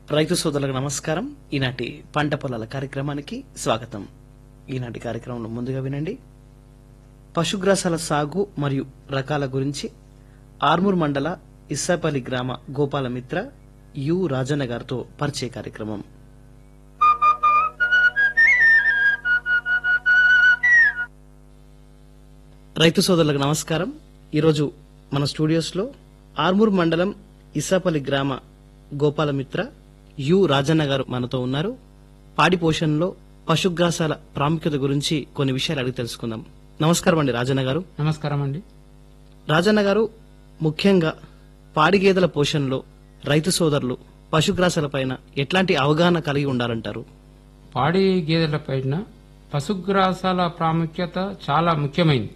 రైతు సోదరులకు నమస్కారం ఈనాటి పంట పొలాల కార్యక్రమానికి స్వాగతం ఈనాటి కార్యక్రమంలో ముందుగా వినండి పశుగ్రాసాల సాగు మరియు రకాల గురించి ఆర్మూర్ మండల ఇస్సాపల్లి గ్రామ గోపాలమిత్ర యు రాజన్న గారితో పరిచయ కార్యక్రమం రైతు సోదరులకు నమస్కారం ఈరోజు మన స్టూడియోస్ లో ఆర్మూర్ మండలం ఇసాపల్లి గ్రామ గోపాలమిత్ర యు రాజన్న గారు మనతో ఉన్నారు పాడి పోషణలో పశుగ్రాసాల ప్రాముఖ్యత గురించి కొన్ని విషయాలు అడిగి తెలుసుకుందాం నమస్కారం అండి రాజన్న గారు నమస్కారం అండి రాజన్న గారు ముఖ్యంగా పాడి గేదెల పోషణలో రైతు సోదరులు పశుగ్రాసాల పైన ఎట్లాంటి అవగాహన కలిగి ఉండాలంటారు పాడి గేదెల పైన పశుగ్రాసాల ప్రాముఖ్యత చాలా ముఖ్యమైనది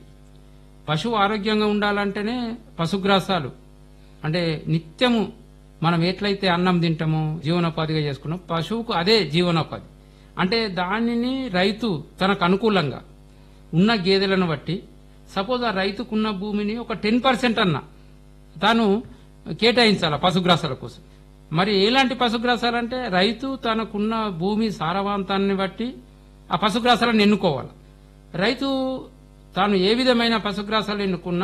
పశువు ఆరోగ్యంగా ఉండాలంటేనే పశుగ్రాసాలు అంటే నిత్యము మనం ఎట్లయితే అన్నం తింటామో జీవనోపాధిగా చేసుకున్నాం పశువుకు అదే జీవనోపాధి అంటే దానిని రైతు తనకు అనుకూలంగా ఉన్న గేదెలను బట్టి సపోజ్ ఆ రైతుకున్న భూమిని ఒక టెన్ పర్సెంట్ అన్న తాను కేటాయించాల పశుగ్రాసాల కోసం మరి ఎలాంటి పశుగ్రాసాలు అంటే రైతు తనకున్న భూమి సారవంతాన్ని బట్టి ఆ పశుగ్రాసాలను ఎన్నుకోవాలి రైతు తాను ఏ విధమైన పశుగ్రాసాలు ఎన్నుకున్నా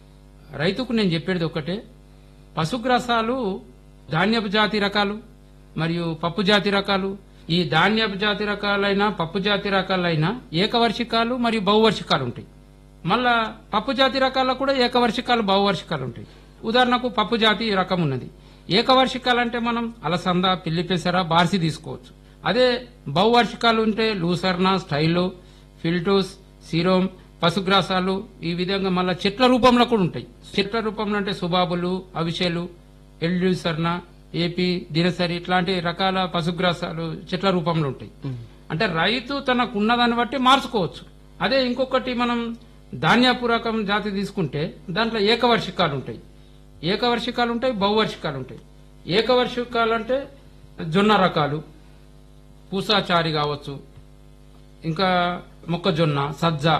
రైతుకు నేను చెప్పేది ఒకటే పశుగ్రాసాలు ధాన్యపు జాతి రకాలు మరియు పప్పు జాతి రకాలు ఈ ధాన్యపు జాతి రకాలైన పప్పు జాతి రకాలైన ఏకవర్షికాలు మరియు బహువర్షికాలు ఉంటాయి మళ్ళా పప్పు జాతి రకాల్లో కూడా ఏకవర్షికాలు బహువర్షికాలు ఉంటాయి ఉదాహరణకు పప్పు జాతి రకం ఉన్నది ఏకవర్షికాలు అంటే మనం అలసంద పిల్లి పెసర బార్సి తీసుకోవచ్చు అదే బహువార్షికాలు ఉంటే లూసర్నా స్టైలో ఫిల్టోస్ సిరోమ్ పశుగ్రాసాలు ఈ విధంగా మళ్ళా చెట్ల రూపంలో కూడా ఉంటాయి చెట్ల రూపంలో అంటే సుబాబులు అవిషేలు ఎల్యూసర్న ఏపీ దినసరి ఇట్లాంటి రకాల పశుగ్రాసాలు చెట్ల రూపంలో ఉంటాయి అంటే రైతు తనకు ఉన్నదాన్ని బట్టి మార్చుకోవచ్చు అదే ఇంకొకటి మనం ధాన్యపు రకం జాతి తీసుకుంటే దాంట్లో ఏకవర్షికాలు ఉంటాయి ఏకవర్షికాలు ఉంటాయి బహువర్షికాలు ఉంటాయి ఏకవర్షికాలు అంటే జొన్న రకాలు పూసాచారి కావచ్చు ఇంకా మొక్కజొన్న సజ్జ